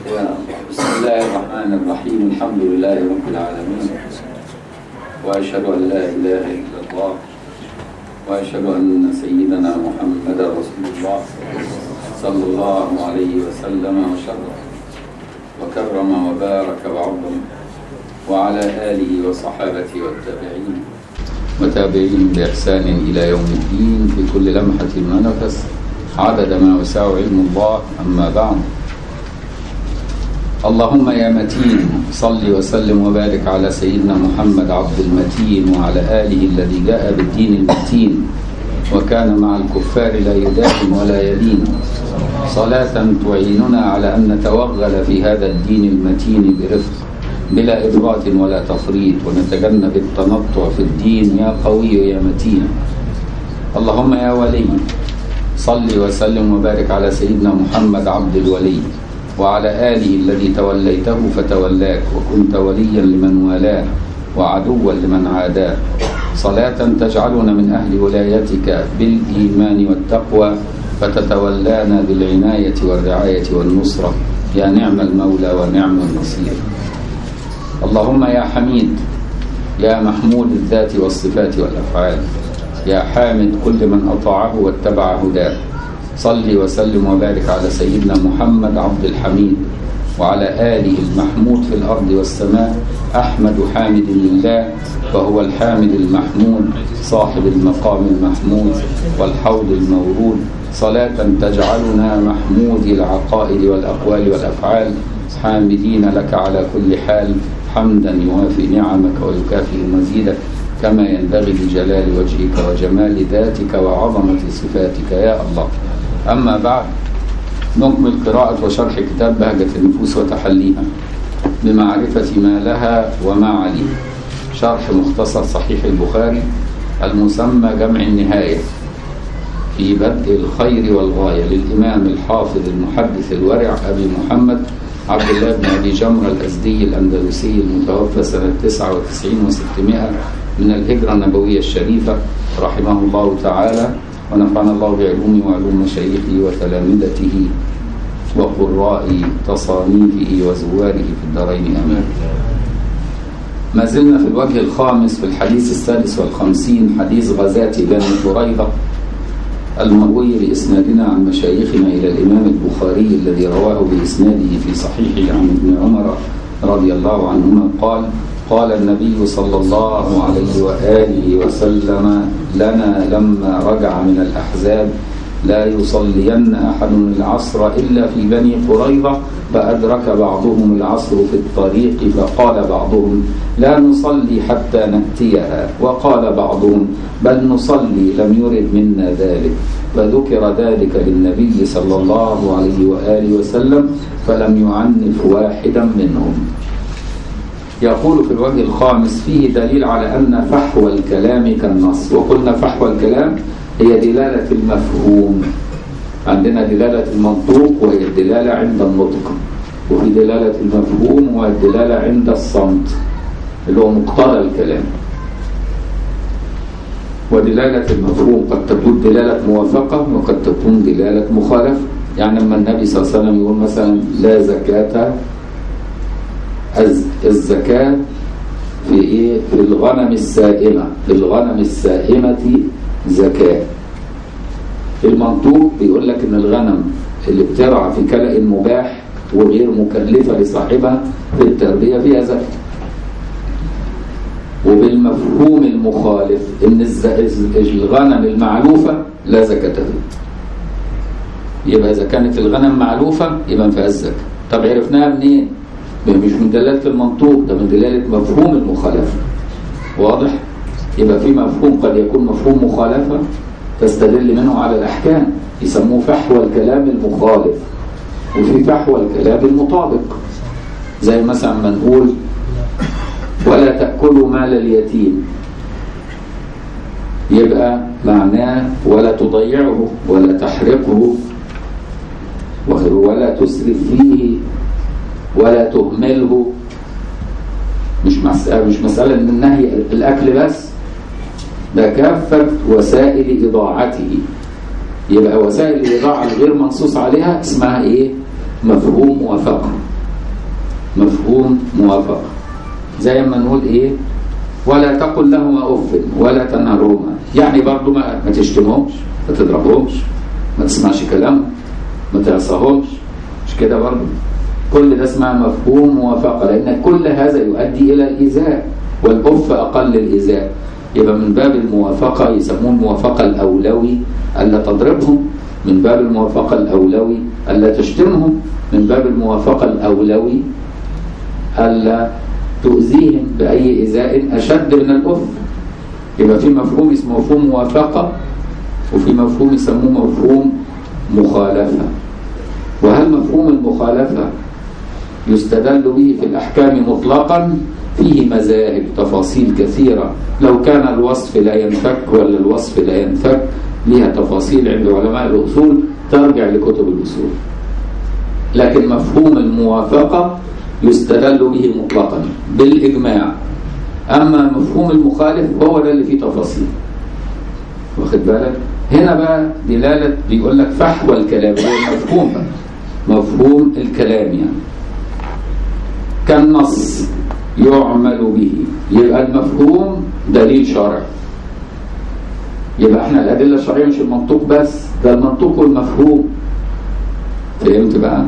بسم الله الرحمن الرحيم الحمد لله رب العالمين وأشهد أن لا إله إلا الله وأشهد أن سيدنا محمد رسول الله صلى الله عليه وسلم وشرف وكرم وبارك وعظم وعلى آله وصحابته والتابعين وتابعين بإحسان إلى يوم الدين في كل لمحة ونفس عدد ما وسع علم الله أما بعد اللهم يا متين صل وسلم وبارك على سيدنا محمد عبد المتين وعلى آله الذي جاء بالدين المتين وكان مع الكفار لا يداهم ولا يلين صلاة تعيننا على أن نتوغل في هذا الدين المتين برفق بلا إفراط ولا تفريط ونتجنب التنطع في الدين يا قوي يا متين اللهم يا ولي صل وسلم وبارك على سيدنا محمد عبد الولي وعلى آله الذي توليته فتولاك وكنت وليا لمن والاه وعدوا لمن عاداه صلاة تجعلنا من أهل ولايتك بالإيمان والتقوى فتتولانا بالعناية والرعاية والنصرة يا نعم المولى ونعم النصير اللهم يا حميد يا محمود الذات والصفات والأفعال يا حامد كل من أطاعه واتبع هداه صل وسلم وبارك على سيدنا محمد عبد الحميد وعلى آله المحمود في الأرض والسماء أحمد حامد لله وهو الحامد المحمود صاحب المقام المحمود والحوض المورود صلاة تجعلنا محمود العقائد والأقوال والأفعال حامدين لك على كل حال حمدا يوافي نعمك ويكافئ مزيدك كما ينبغي لجلال وجهك وجمال ذاتك وعظمة صفاتك يا الله أما بعد نكمل قراءة وشرح كتاب بهجة النفوس وتحليها بمعرفة ما لها وما عليها شرح مختصر صحيح البخاري المسمى جمع النهاية في بدء الخير والغاية للإمام الحافظ المحدث الورع أبي محمد عبد الله بن أبي جمرة الأزدي الأندلسي المتوفى سنة 99 و600 من الهجرة النبوية الشريفة رحمه الله تعالى ونفعنا الله بعلومه وعلوم مشايخه وتلامذته وقراء تصانيفه وزواره في الدارين امين. ما زلنا في الوجه الخامس في الحديث السادس والخمسين حديث غزاة بني قريظة المروي بإسنادنا عن مشايخنا إلى الإمام البخاري الذي رواه بإسناده في صحيحه عن ابن عمر رضي الله عنهما قال قال النبي صلى الله عليه وآله وسلم لنا لما رجع من الأحزاب لا يصلين أحد العصر إلا في بني قريظة فأدرك بعضهم العصر في الطريق فقال بعضهم لا نصلي حتى نأتيها وقال بعضهم بل نصلي لم يرد منا ذلك فذكر ذلك للنبي صلى الله عليه وآله وسلم فلم يعنف واحدا منهم يقول في الوجه الخامس فيه دليل على أن فحوى الكلام كالنص وقلنا فحوى الكلام هي دلالة المفهوم عندنا دلالة المنطوق وهي الدلالة عند النطق وفي دلالة المفهوم وهي الدلالة عند الصمت اللي هو مقتضى الكلام ودلالة المفهوم قد تكون دلالة موافقة وقد تكون دلالة مخالفة يعني لما النبي صلى الله عليه وسلم يقول مثلا لا زكاة الزكاة في إيه؟ في الغنم السائمة في الغنم السائمة زكاة المنطوق بيقول لك إن الغنم اللي بترعى في كلأ مباح وغير مكلفة لصاحبها في التربية فيها زكاة وبالمفهوم المخالف إن الغنم المعلوفة لا زكاة فيه يبقى إذا كانت الغنم معلوفة يبقى ما فيهاش زكاة طب عرفناها منين؟ مش من دلالة المنطوق ده من دلالة مفهوم المخالفة واضح؟ يبقى في مفهوم قد يكون مفهوم مخالفة تستدل منه على الأحكام يسموه فحوى الكلام المخالف وفي فحوى الكلام المطابق زي مثلا ما نقول ولا تأكلوا مال اليتيم يبقى معناه ولا تضيعه ولا تحرقه ولا تسرف فيه ولا تهمله مش مسألة مش مسألة من النهي الأكل بس ده كافة وسائل إضاعته يبقى وسائل الإضاعة الغير منصوص عليها اسمها إيه؟ مفهوم موافقة مفهوم موافقة زي ما نقول ايه ولا تقل لهما اف ولا تنهرهما يعني برضو ما, ما تشتمهمش ما تضربهمش ما تسمعش كلامهم ما تعصاهمش مش كده برضو كل ده اسمها مفهوم موافقة لأن كل هذا يؤدي إلى الإيذاء والأف أقل الإيذاء يبقى من باب الموافقة يسموه الموافقة الأولوي ألا تضربهم من باب الموافقة الأولوي ألا تشتمهم من باب الموافقة الأولوي ألا تؤذيهم بأي إيذاء أشد من الأف يبقى في مفهوم اسمه مفهوم موافقة وفي مفهوم يسموه مفهوم مخالفة وهل مفهوم المخالفة يستدل به في الأحكام مطلقا فيه مذاهب تفاصيل كثيرة لو كان الوصف لا ينفك ولا الوصف لا ينفك لها تفاصيل عند علماء الأصول ترجع لكتب الأصول لكن مفهوم الموافقة يستدل به مطلقا بالإجماع أما مفهوم المخالف هو ده اللي فيه تفاصيل واخد بالك هنا بقى دلالة بيقول لك فحوى الكلام هو المفهوم بقى مفهوم الكلام يعني كالنص يعمل به يبقى المفهوم دليل شرعي يبقى احنا الأدلة الشرعية مش المنطوق بس ده المنطوق والمفهوم فهمت بقى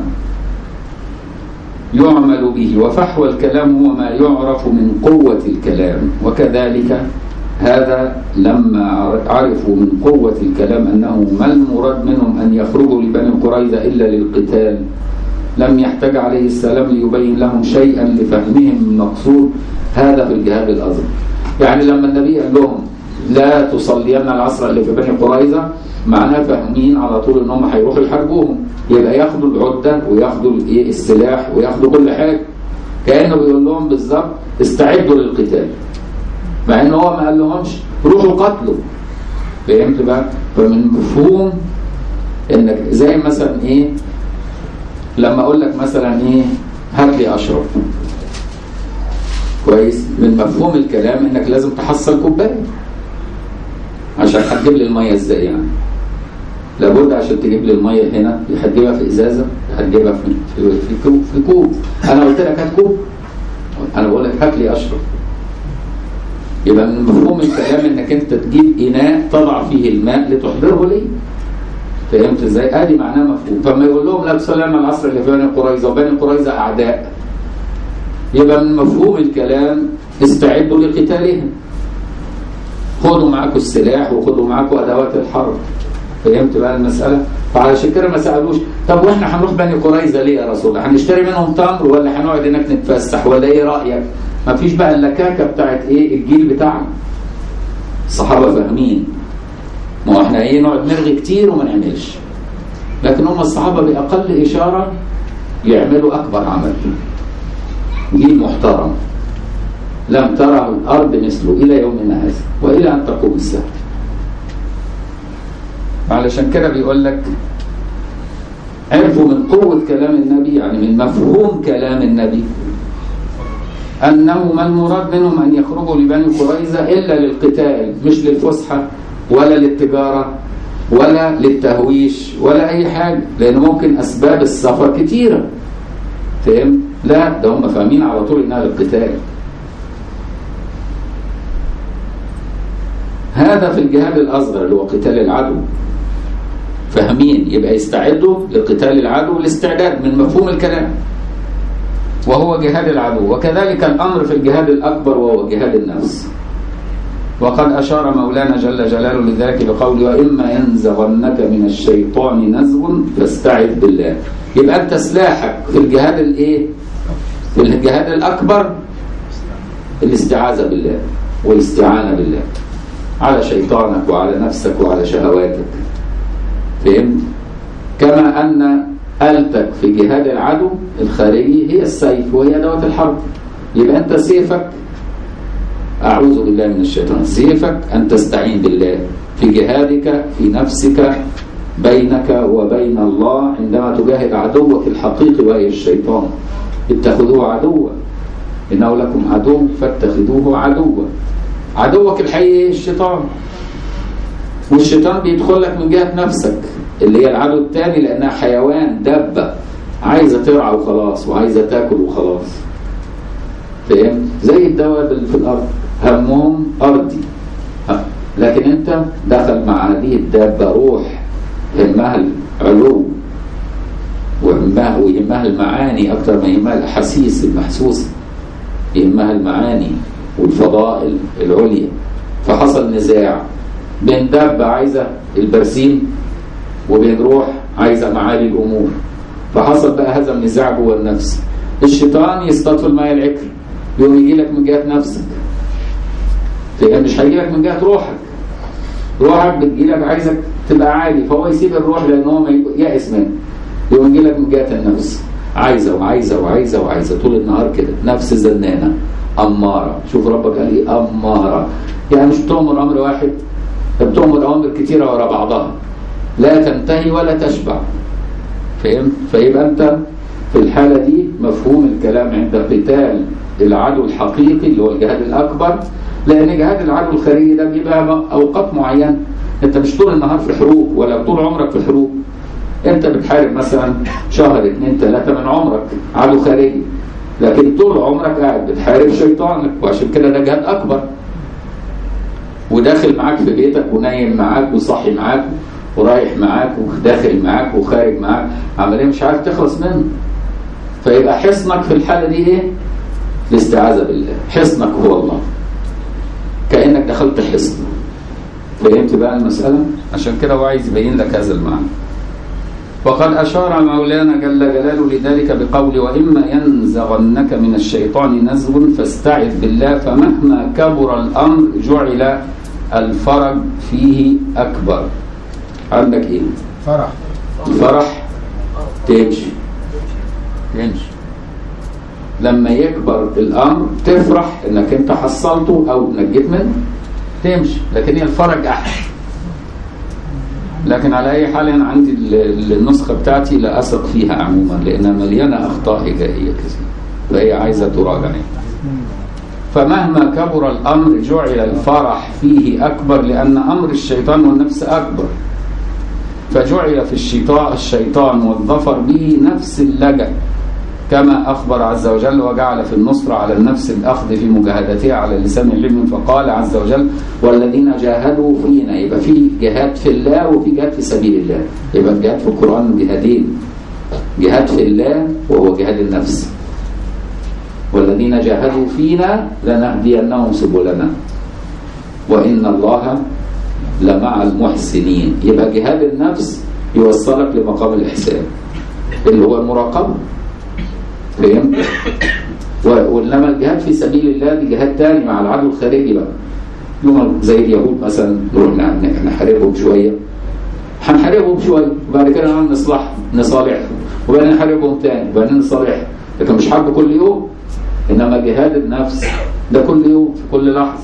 يعمل به وفحوى الكلام هو ما يعرف من قوة الكلام وكذلك هذا لما عرفوا من قوة الكلام أنه ما المراد منهم أن يخرجوا لبني قريظة إلا للقتال لم يحتاج عليه السلام ليبين لهم شيئا لفهمهم المقصود هذا في الجهاد الأصغر يعني لما النبي قال لهم لا تصلين العصر اللي في بني قريظة معناه فاهمين على طول ان هم هيروحوا يحاربوهم يبقى ياخدوا العدة وياخدوا الايه السلاح وياخدوا كل حاجة كأنه بيقول لهم بالظبط استعدوا للقتال مع ان هو ما قال لهمش روحوا قتلوا فهمت بقى فمن مفهوم انك زي مثلا ايه لما اقول لك مثلا ايه هات لي اشرب كويس من مفهوم الكلام انك لازم تحصل كوبايه عشان هتجيب لي الميه ازاي يعني لابد عشان تجيب لي الميه هنا هتجيبها في ازازه هتجيبها في في في كوب في كوب انا قلت لك هات كوب انا بقول لك هات لي اشرب يبقى من مفهوم الكلام انك انت تجيب اناء تضع فيه الماء لتحضره لي فهمت ازاي؟ ادي معناه مفهوم فما يقول لهم لا تصلي العصر اللي في بني قريظه وبني قريظه اعداء يبقى من مفهوم الكلام استعدوا لقتالهم خدوا معاكم السلاح وخدوا معاكم ادوات الحرب فهمت بقى المساله؟ فعلشان كده ما سالوش طب واحنا هنروح بني قريظه ليه يا رسول الله؟ هنشتري منهم تمر ولا هنقعد هناك نتفسح ولا ايه رايك؟ ما فيش بقى اللكاكه بتاعت ايه الجيل بتاعنا الصحابه فاهمين ما هو احنا ايه نقعد نرغي كتير وما نعملش لكن هم الصحابه باقل اشاره يعملوا اكبر عمل جيل محترم لم ترى الارض مثله الى يومنا هذا والى ان تقوم الساعه علشان كده بيقول لك عرفوا من قوة كلام النبي يعني من مفهوم كلام النبي أنه ما المراد منهم أن يخرجوا لبني قريظة إلا للقتال مش للفسحة ولا للتجارة ولا للتهويش ولا أي حاجة لأن ممكن أسباب السفر كتيرة فهم؟ لا ده هم فاهمين على طول إنها للقتال هذا في الجهاد الأصغر اللي هو قتال العدو فاهمين يبقى يستعدوا لقتال العدو الاستعداد من مفهوم الكلام وهو جهاد العدو وكذلك الأمر في الجهاد الأكبر وهو جهاد النفس وقد أشار مولانا جل جلاله لذلك بقوله وإما ينزغنك من الشيطان نزغ فاستعذ بالله يبقى أنت سلاحك في الجهاد الإيه؟ في الجهاد الأكبر الاستعاذة بالله والاستعانة بالله على شيطانك وعلى نفسك وعلى شهواتك فهمت؟ كما أن آلتك في جهاد العدو الخارجي هي السيف وهي أدوات الحرب يبقى أنت سيفك أعوذ بالله من الشيطان سيفك أن تستعين بالله في جهادك في نفسك بينك وبين الله عندما تجاهد عدوك الحقيقي وهي الشيطان اتخذوه عدوا إنه لكم عدو فاتخذوه عدوا عدوك الحقيقي الشيطان والشيطان بيدخل لك من جهة نفسك اللي هي العدو الثاني لأنها حيوان دابة عايزة ترعى وخلاص وعايزة تاكل وخلاص فاهم زي الدواب اللي في الأرض همهم أرضي ها. لكن أنت دخل مع هذه الدابة روح همها العلو ويهمها ويهمها المعاني أكثر ما يهمها الأحاسيس المحسوسة يهمها المعاني والفضائل العليا فحصل نزاع بين دابة عايزة البرسيم وبين روح عايزة معالي الأمور فحصل بقى هذا النزاع جوه النفس الشيطان يصطاد في الماء العكر يقوم يجي لك من جهة نفسك فهي مش هيجي لك من جهة روحك روحك بتجي لك عايزك تبقى عالي فهو يسيب الروح لان هو ما يأس منه يقوم يجي لك من جهة النفس عايزة وعايزة وعايزة وعايزة طول النهار كده نفس زنانة أمارة شوف ربك قال إيه أمارة يعني مش بتؤمر أمر واحد بتؤمر أوامر كتيرة ورا بعضها لا تنتهي ولا تشبع فهمت؟ فيبقى أنت في الحالة دي مفهوم الكلام عند قتال العدو الحقيقي اللي هو الجهاد الأكبر لأن جهاد العدو الخارجي ده بيبقى أوقات معينة أنت مش طول النهار في حروب ولا طول عمرك في حروب أنت بتحارب مثلا شهر اثنين ثلاثة من عمرك عدو خارجي لكن طول عمرك قاعد بتحارب شيطانك وعشان كده ده جهاد أكبر وداخل معاك في بيتك ونايم معاك وصاحي معاك ورايح معاك وداخل معاك وخارج معاك عملية مش عارف تخلص منه فيبقى حصنك في الحالة دي ايه؟ الاستعاذة بالله حصنك هو الله كأنك دخلت حصن فهمت بقى المسألة؟ عشان كده هو عايز يبين لك هذا المعنى وقد أشار مولانا جل جلاله لذلك بقول وإما ينزغنك من الشيطان نزغ فاستعذ بالله فمهما كبر الأمر جعل الفرج فيه أكبر عندك إيه؟ فرح الفرح تمشي تمشي لما يكبر الأمر تفرح إنك أنت حصلته أو نجيت منه تمشي لكن هي الفرج أحسن لكن على أي حال أنا عندي ال- النسخة بتاعتي لا أثق فيها عموما لأنها مليانة أخطاء هجائية كثير فهي عايزة تراجع يعني. فمهما كبر الأمر جعل الفرح فيه أكبر لأن أمر الشيطان والنفس أكبر فجعل في الشيطان الشيطان والظفر به نفس اللجأ كما أخبر عز وجل وجعل في النصر على النفس الأخذ في مجاهدتها على لسان العلم فقال عز وجل والذين جاهدوا فينا يبقى في جهاد في الله وفي جهاد في سبيل الله يبقى الجهاد في القرآن جهادين جهاد في الله وهو جهاد النفس والذين جاهدوا فينا لنهدينهم سبلنا وإن الله لمع المحسنين يبقى جهاد النفس يوصلك لمقام الإحسان اللي هو المراقبة فهمت؟ و- وإنما الجهاد في سبيل الله دي جهاد تاني مع العدو الخارجي بقى يوم زي اليهود مثلا نروح ن- نحاربهم شوية هنحاربهم شوية وبعد كده نقعد نصلح نصالحهم وبعدين نحاربهم تاني وبعدين نصالحهم لكن مش حرب كل يوم إنما جهاد النفس ده كل يوم في كل لحظة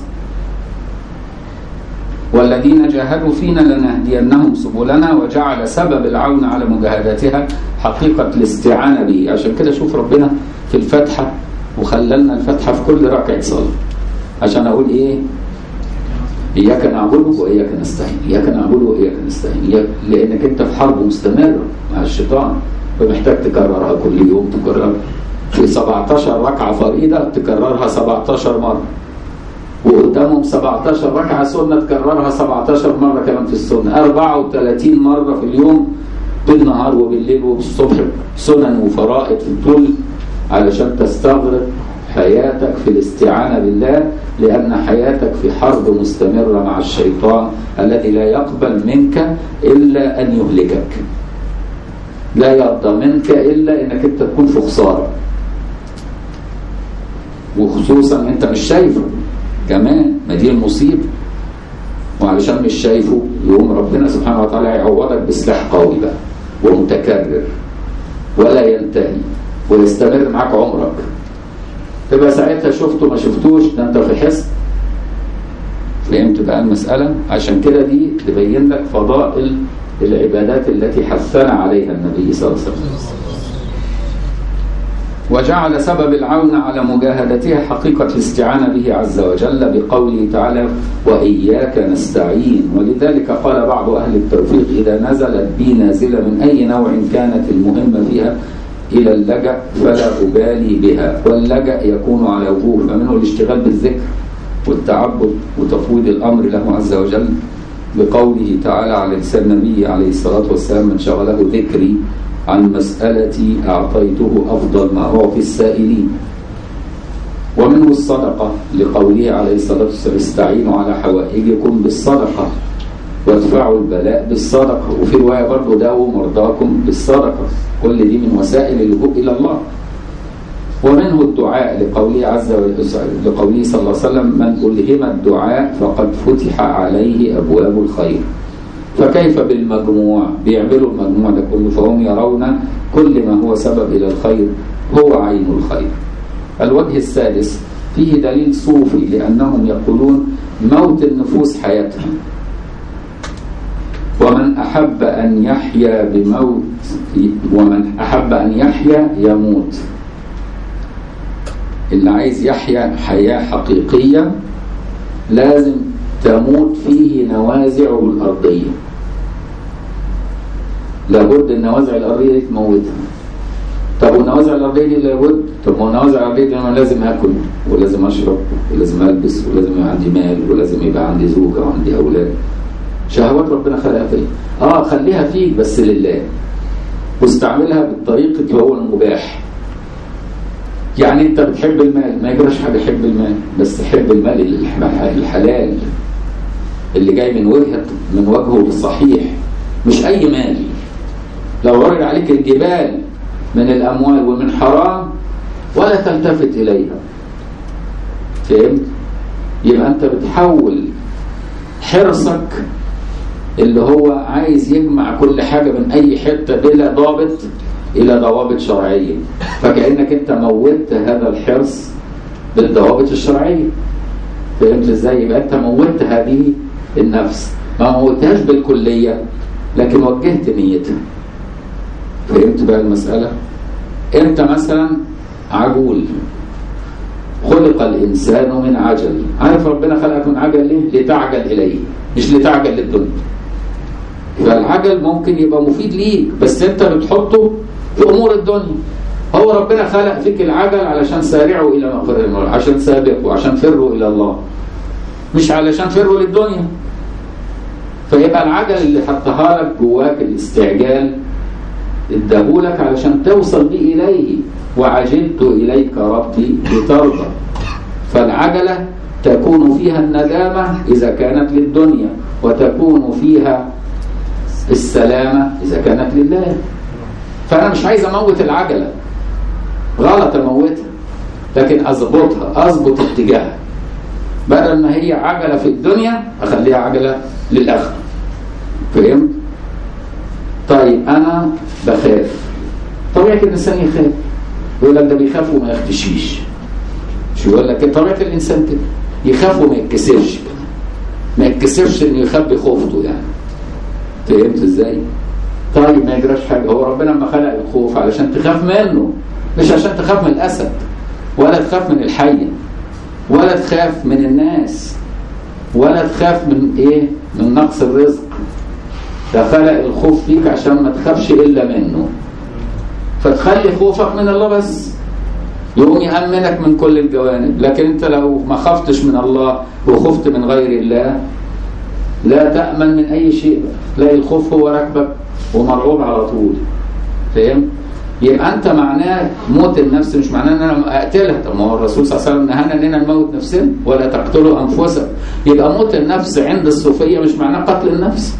والذين جاهدوا فينا لنهدينهم سبلنا وجعل سبب العون على مجاهدتها حقيقة الاستعانة به عشان كده شوف ربنا في الفتحة وخللنا الفتحة في كل ركعة صلاة عشان أقول إيه إياك نعبد وإياك نستعين إياك نعبد وإياك نستعين إياك- لأنك أنت في حرب مستمرة مع الشيطان فمحتاج تكررها كل يوم تكررها في 17 ركعة فريضة تكررها 17 مرة وقدامهم 17 ركعة سنة تكررها 17 مرة كمان في السنة 34 مرة في اليوم بالنهار وبالليل وبالصبح سنن وفرائض في الطول علشان تستغرق حياتك في الاستعانة بالله لأن حياتك في حرب مستمرة مع الشيطان الذي لا يقبل منك إلا أن يهلكك لا يرضى منك إلا أنك أنت تكون في خسارة وخصوصا أنت مش شايفه كمان ما دي المصيبة وعلشان مش شايفه يقوم ربنا سبحانه وتعالى يعوضك بسلاح قوي بقى ومتكرر ولا ينتهي ويستمر معاك عمرك تبقى ساعتها شفته ما شفتوش ده انت في حصن فهمت بقى المسألة عشان كده دي تبين لك فضائل العبادات التي حثنا عليها النبي صلى الله عليه وسلم وجعل سبب العون على مجاهدتها حقيقة الاستعانة به عز وجل بقوله تعالى وإياك نستعين ولذلك قال بعض أهل التوفيق إذا نزلت بي نازلة من أي نوع كانت المهمة فيها إلى اللجأ فلا أبالي بها واللجأ يكون على وجوه فمنه الاشتغال بالذكر والتعبد وتفويض الأمر له عز وجل بقوله تعالى على لسان النبي عليه الصلاة والسلام من شغله ذكري عن مسألتي أعطيته أفضل ما أعطي السائلين ومنه الصدقة لقوله عليه الصلاة والسلام استعينوا على حوائجكم بالصدقة وادفعوا البلاء بالصدقة وفي رواية برضه داووا مرضاكم بالصدقة كل دي من وسائل اللجوء إلى الله ومنه الدعاء لقوله عز وجل لقوله صلى الله عليه وسلم من ألهم الدعاء فقد فتح عليه أبواب الخير فكيف بالمجموع بيعملوا المجموع ده كله فهم يرون كل ما هو سبب إلى الخير هو عين الخير الوجه السادس فيه دليل صوفي لأنهم يقولون موت النفوس حياتها ومن أحب أن يحيا بموت ومن أحب أن يحيا يموت اللي عايز يحيا حياة حقيقية لازم تموت فيه نوازعه الأرضية لابد النوازع الأرضية دي تموتها طب والنوازع الأرضية دي لابد طب ما النوازع الأرضية دي أنا لازم آكل ولازم أشرب ولازم ألبس ولازم يبقى عندي مال ولازم يبقى عندي زوجة وعندي أولاد شهوات ربنا خلقها فيك اه خليها فيك بس لله واستعملها بالطريقة اللي هو المباح يعني انت بتحب المال ما يجراش حد يحب المال بس حب المال الحلال اللي جاي من وجهة من وجهه الصحيح مش اي مال لو عرض عليك الجبال من الاموال ومن حرام ولا تلتفت اليها فهمت يبقى انت بتحول حرصك اللي هو عايز يجمع كل حاجة من أي حتة بلا ضابط إلى ضوابط شرعية فكأنك أنت موتت هذا الحرص بالضوابط الشرعية فهمت إزاي؟ يبقى أنت موتت هذه النفس ما موتهاش بالكلية لكن وجهت نيتها فهمت بقى المسألة؟ أنت مثلا عجول خلق الإنسان من عجل عارف ربنا خلقك من عجل ليه؟ لتعجل إليه مش لتعجل للدنيا فالعجل ممكن يبقى مفيد ليك بس انت بتحطه في امور الدنيا هو ربنا خلق فيك العجل علشان سارعوا الى مغفرة الله عشان سابقوا وعشان فروا الى الله مش علشان فروا للدنيا فيبقى العجل اللي حطها لك جواك الاستعجال اداهولك علشان توصل بيه اليه وعجلت اليك ربي لترضى فالعجله تكون فيها الندامه اذا كانت للدنيا وتكون فيها السلامة إذا كانت لله فأنا مش عايز أموت العجلة غلط أموتها لكن أظبطها أظبط اتجاهها بدل ما هي عجلة في الدنيا أخليها عجلة للآخرة فهمت؟ طيب أنا بخاف طبيعة الإنسان يخاف يقول لك ده بيخاف وما يختشيش شو يقول لك طبيعة الإنسان كده يخاف وما يتكسرش ما يتكسرش إنه يخبي خوفته يعني فهمت ازاي؟ طيب ما يجراش حاجه هو ربنا لما خلق الخوف علشان تخاف منه مش عشان تخاف من الاسد ولا تخاف من الحيه ولا تخاف من الناس ولا تخاف من ايه؟ من نقص الرزق ده خلق الخوف فيك عشان ما تخافش الا منه فتخلي خوفك من الله بس يقوم يأمنك من كل الجوانب لكن انت لو ما خفتش من الله وخفت من غير الله لا تأمن من أي شيء تلاقي الخوف هو راكبك ومرعوب على طول فاهم؟ يبقى أنت معناه موت النفس مش معناه إن أنا أقتلها طب ما هو الرسول صلى الله عليه وسلم نهانا إننا نموت نفسنا ولا تقتلوا أنفسكم يبقى موت النفس عند الصوفية مش معناه قتل النفس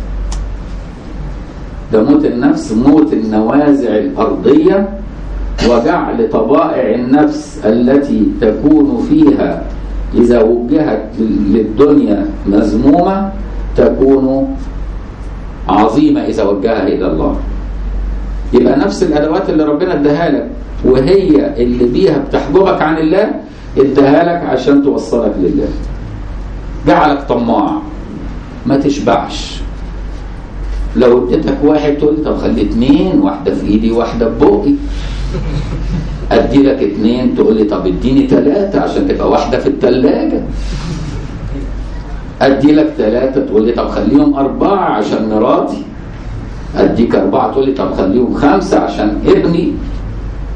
ده موت النفس موت النوازع الأرضية وجعل طبائع النفس التي تكون فيها إذا وجهت للدنيا مذمومة تكون عظيمة إذا وجهها إلى الله يبقى نفس الأدوات اللي ربنا اداها لك وهي اللي بيها بتحجبك عن الله اداها لك عشان توصلك لله جعلك طماع ما تشبعش لو اديتك واحد تقول طب خلي اتنين واحدة في ايدي واحدة في بقي ادي لك اتنين تقول لي طب اديني تلاتة عشان تبقى واحدة في التلاجة ادي لك ثلاثة تقول لي طب خليهم أربعة عشان مراتي اديك أربعة تقول لي طب خليهم خمسة عشان ابني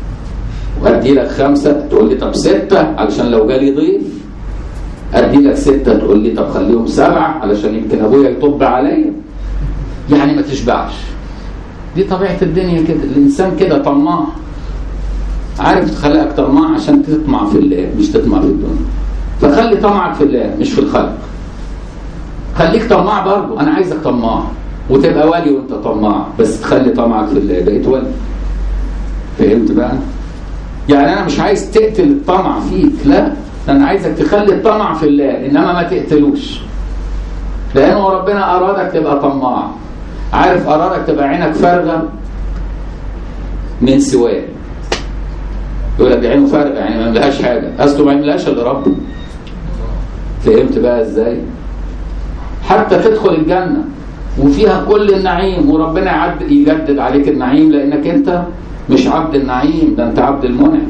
وادي لك خمسه تقول لي طب سته علشان لو جالي ضيف ادي لك سته تقول لي طب خليهم سبعه علشان يمكن ابويا يطب عليا يعني ما تشبعش دي طبيعه الدنيا كده الانسان كده طماع عارف تخلقك طماع عشان تطمع في الله مش تطمع في الدنيا فخلي طمعك في الله مش في الخلق خليك طماع برضه انا عايزك طماع وتبقى ولي وانت طماع بس تخلي طمعك في الله بقيت ولي فهمت بقى يعني انا مش عايز تقتل الطمع فيك لا انا عايزك تخلي الطمع في الله انما ما تقتلوش لانه ربنا ارادك تبقى طماع عارف ارادك تبقى عينك فارغه من سواه يقول لك دي عينه فارغه يعني ما يملهاش حاجه اصله ما يملهاش الا ربه فهمت بقى ازاي حتى تدخل الجنه وفيها كل النعيم وربنا يعد يجدد عليك النعيم لانك انت مش عبد النعيم ده انت عبد المنعم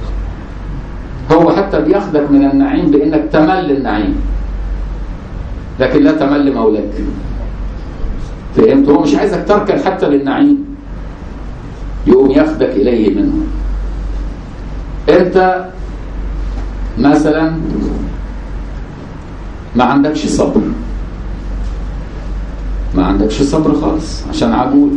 هو حتى بياخدك من النعيم بانك تمل النعيم لكن لا تمل مولاك فهمت هو مش عايزك تركن حتى للنعيم يقوم ياخدك اليه منه انت مثلا ما عندكش صبر ما عندكش صبر خالص عشان عجول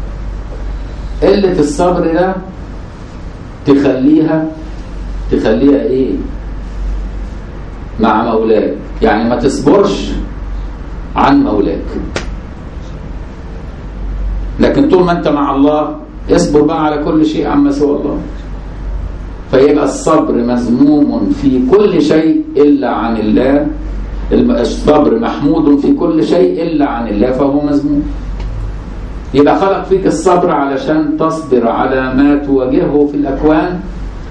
قلة الصبر ده تخليها تخليها ايه مع مولاك يعني ما تصبرش عن مولاك لكن طول ما انت مع الله اصبر بقى على كل شيء عما سوى الله فيبقى الصبر مذموم في كل شيء إلا عن الله الصبر محمود في كل شيء إلا عن الله فهو مذموم يبقى خلق فيك الصبر علشان تصبر على ما تواجهه في الأكوان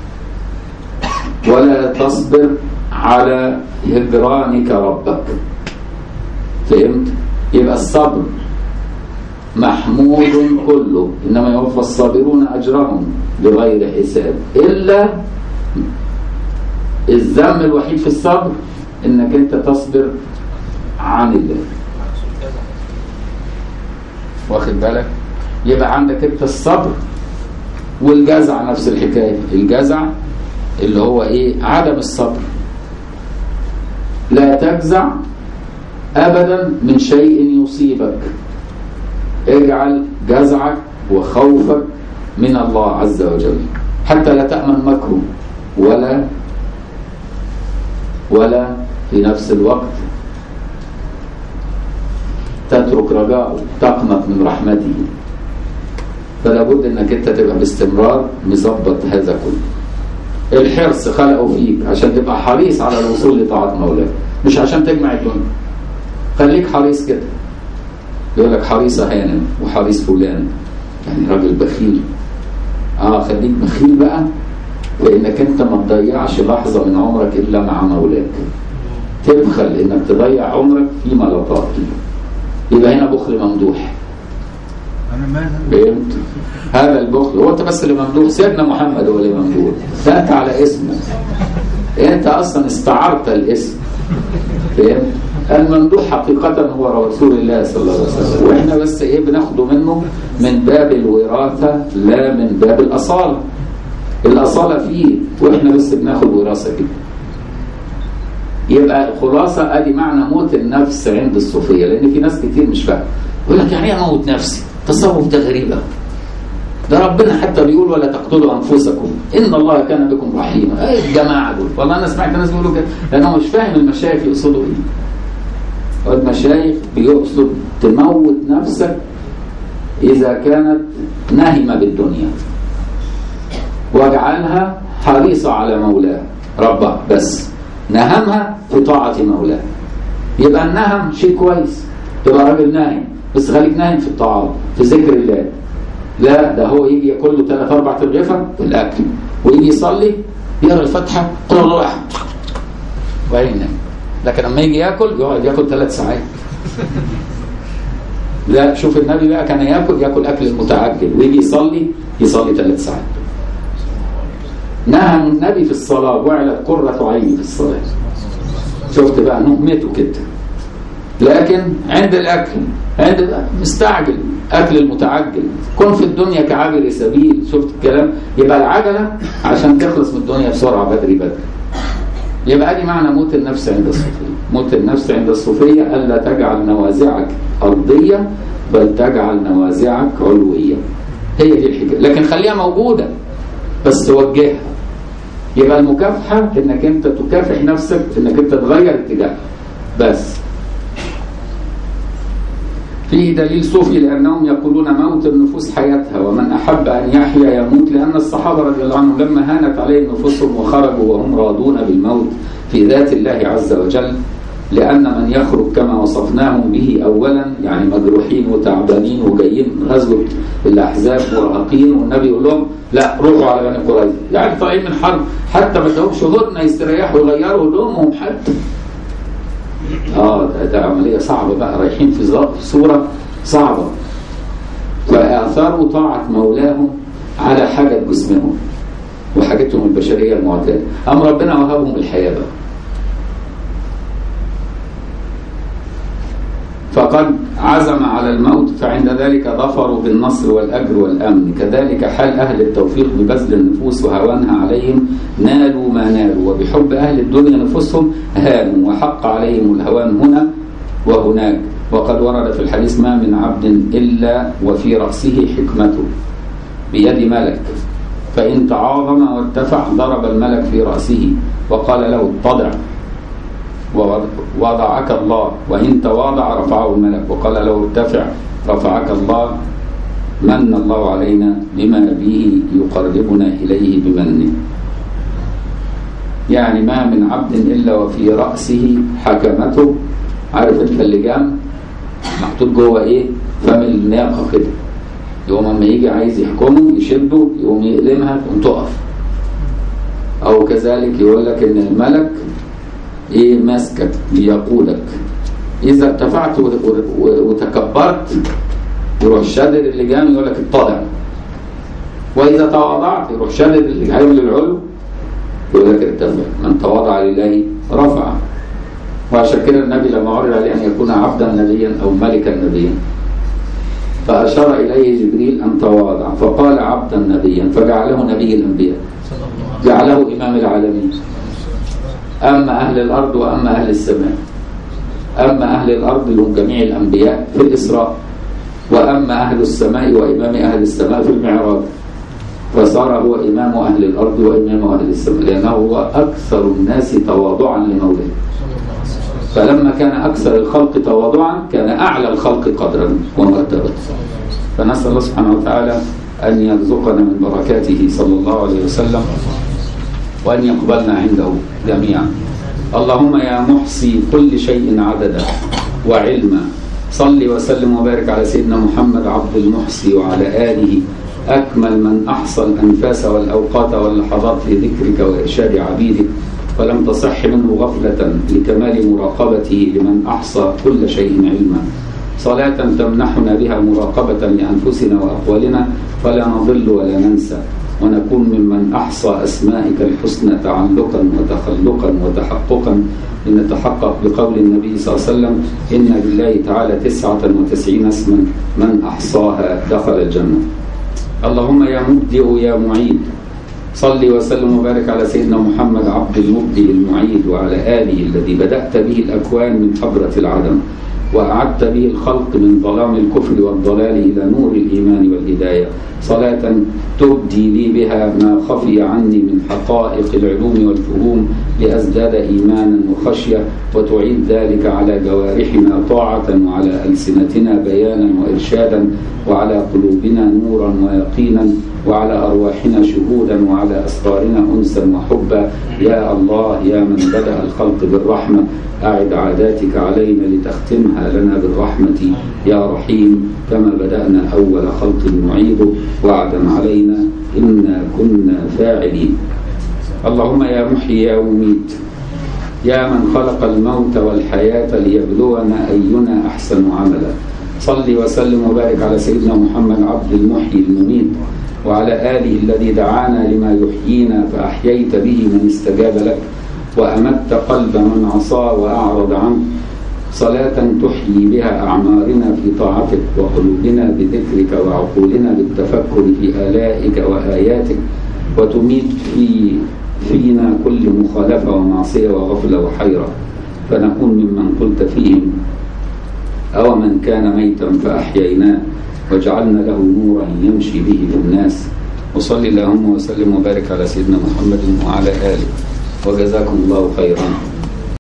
ولا تصبر على هجرانك ربك فهمت؟ يبقى الصبر محمود كله إنما يوفى الصابرون أجرهم بغير حساب إلا الذم الوحيد في الصبر إنك أنت تصبر عن الله واخد بالك يبقى عندك انت الصبر والجزع نفس الحكايه الجزع اللي هو ايه عدم الصبر لا تجزع ابدا من شيء يصيبك اجعل جزعك وخوفك من الله عز وجل حتى لا تأمن مكره ولا ولا في نفس الوقت تترك رجاءه تقنط من رحمته فلا بد انك انت تبقى باستمرار مظبط هذا كله الحرص خلقه فيك عشان تبقى حريص على الوصول لطاعة مولاك مش عشان تجمع الدنيا خليك حريص كده يقول لك حريصة هانم وحريص فلان يعني راجل بخيل اه خليك بخيل بقى لانك انت ما تضيعش لحظة من عمرك الا مع مولاك تبخل انك تضيع عمرك فيما لا طاقة يبقى هنا بخل ممدوح انا ما فهمت هذا البخل هو انت بس اللي ممدوح سيدنا محمد هو اللي ممدوح ده انت على اسمه انت اصلا استعرت الاسم فهمت الممدوح حقيقة هو رسول الله صلى الله عليه وسلم واحنا بس ايه بناخده منه من باب الوراثة لا من باب الأصالة الأصالة فيه واحنا بس بناخد وراثة كده يبقى الخلاصة ادي معنى موت النفس عند الصوفية لان في ناس كتير مش فاهم يقول لك يعني ايه اموت نفسي تصوف ده غريب قوي ده ربنا حتى بيقول ولا تقتلوا انفسكم ان الله كان بكم رحيما ايه الجماعه دول والله انا سمعت ناس بيقولوا كده لانه مش فاهم المشايخ يقصدوا ايه المشايخ بيقصد تموت نفسك اذا كانت ناهمه بالدنيا واجعلها حريصه على مولاه ربها بس نهمها في طاعه مولاه يبقى النهم شيء كويس تبقى راجل ناهم بس خليك ناهم في الطاعات في ذكر الله لا ده هو يجي ياكل له ثلاث اربع ترغيفه في الاكل ويجي يصلي يقرا الفاتحه قل الله احد وبعدين ينام لكن لما يجي ياكل يقعد ياكل ثلاث ساعات لا شوف النبي بقى كان ياكل ياكل اكل المتعجل ويجي يصلي يصلي ثلاث ساعات نهى النبي في الصلاه وعلت قره عيني في الصلاه شفت بقى نهمته كده لكن عند الاكل عند مستعجل اكل المتعجل كن في الدنيا كعابر سبيل شفت الكلام يبقى العجله عشان تخلص من الدنيا بسرعه بدري بدري يبقى دي معنى موت النفس عند الصوفيه موت النفس عند الصوفيه الا تجعل نوازعك ارضيه بل تجعل نوازعك علويه هي دي الحكايه لكن خليها موجوده بس توجهها يبقى المكافحه انك انت تكافح نفسك انك انت تغير اتجاهها بس فيه دليل صوفي لأنهم يقولون موت النفوس حياتها ومن أحب أن يحيا يموت لأن الصحابة رضي الله عنهم لما هانت عليهم نفوسهم وخرجوا وهم راضون بالموت في ذات الله عز وجل لأن من يخرج كما وصفناهم به أولا يعني مجروحين وتعبانين وجايين غزوة الأحزاب مرهقين والنبي يقول لهم لا روحوا على بني قريظة يعني طالعين من حرب حتى ما ادهمش هدنة يستريحوا يغيروا هدومهم حتى اه ده, ده عملية صعبة بقى رايحين في ظ- صورة صعبة فآثروا طاعة مولاهم على حاجة جسمهم وحاجتهم البشرية المعتادة أم ربنا وهبهم الحياة بقى فقد عزم على الموت فعند ذلك ظفروا بالنصر والأجر والأمن كذلك حال أهل التوفيق ببذل النفوس وهوانها عليهم نالوا ما نالوا وبحب أهل الدنيا نفوسهم هانوا وحق عليهم الهوان هنا وهناك وقد ورد في الحديث ما من عبد إلا وفي رأسه حكمته بيد ملك فإن تعاظم وارتفع ضرب الملك في رأسه وقال له اتضع ووضعك الله وإن تواضع رفعه الملك وقال له ارتفع رفعك الله من الله علينا بما به يقربنا إليه بمنه يعني ما من عبد إلا وفي رأسه حكمته عارف انت اللجام محطوط جوه ايه فم الناقة كده يقوم اما يجي عايز يحكمه يشده يقوم يقلمها تقوم تقف او كذلك يقول لك ان الملك ايه ماسكك بيقودك اذا ارتفعت و- و- وتكبرت يروح شادد اللجام يقول لك اتضع واذا تواضعت يروح شادد اللجام للعلو يقول لك ارتفع من تواضع لله رفع وعشان كده النبي لما عرض عليه ان يكون عبدا نبيا او ملكا نبيا فاشار اليه جبريل ان تواضع فقال عبدا نبيا فجعله نبي الانبياء جعله امام العالمين أما أهل الأرض وأما أهل السماء أما أهل الأرض لهم جميع الأنبياء في الإسراء وأما أهل السماء وإمام أهل السماء في المعراج فصار هو إمام أهل الأرض وإمام أهل السماء لأنه هو أكثر الناس تواضعا لمولاه فلما كان أكثر الخلق تواضعا كان أعلى الخلق قدرا ومرتبة فنسأل الله سبحانه وتعالى أن يرزقنا من بركاته صلى الله عليه وسلم وأن يقبلنا عنده جميعا اللهم يا محصي كل شيء عددا وعلما صل وسلم وبارك على سيدنا محمد عبد المحصي وعلى آله أكمل من أحصى الأنفاس والأوقات واللحظات لذكرك وإرشاد عبيدك فلم تصح منه غفلة لكمال مراقبته لمن أحصى كل شيء علما صلاة تمنحنا بها مراقبة لأنفسنا وأقوالنا فلا نضل ولا ننسى ونكون ممن أحصى أسمائك الحسنى تعلقا وتخلقا وتحققا لنتحقق بقول النبي صلى الله عليه وسلم إن لله تعالى تسعة وتسعين اسما من أحصاها دخل الجنة اللهم يا مبدئ يا معيد صل وسلم وبارك على سيدنا محمد عبد المبدئ المعيد وعلى آله الذي بدأت به الأكوان من حضرة العدم وأعدت به الخلق من ظلام الكفر والضلال إلى نور الإيمان والهداية صلاة تبدي لي بها ما خفي عني من حقائق العلوم والفهوم لأزداد إيمانا وخشية وتعيد ذلك على جوارحنا طاعة وعلى ألسنتنا بيانا وإرشادا وعلى قلوبنا نورا ويقينا وعلى أرواحنا شهودا وعلى أسرارنا أنسا وحبا يا الله يا من بدأ الخلق بالرحمة أعد عاداتك علينا لتختمها لنا بالرحمة يا رحيم كما بدأنا أول خلق نعيده وعدا علينا إنا كنا فاعلين اللهم يا محيي يا مميت يا من خلق الموت والحياة ليبلونا أينا أحسن عملا صل وسلم وبارك على سيدنا محمد عبد المحيي المميت وعلى آله الذي دعانا لما يحيينا فأحييت به من استجاب لك وأمت قلب من عصى وأعرض عنه صلاة تحيي بها أعمارنا في طاعتك وقلوبنا بذكرك وعقولنا بالتفكر في آلائك وآياتك وتميت في فينا كل مخالفة ومعصية وغفلة وحيرة فنكون ممن قلت فيهم أو من كان ميتا فأحييناه وجعلنا له نورا يمشي به في الناس وصل اللهم وسلم وبارك على سيدنا محمد وعلى آله وجزاكم الله خيرا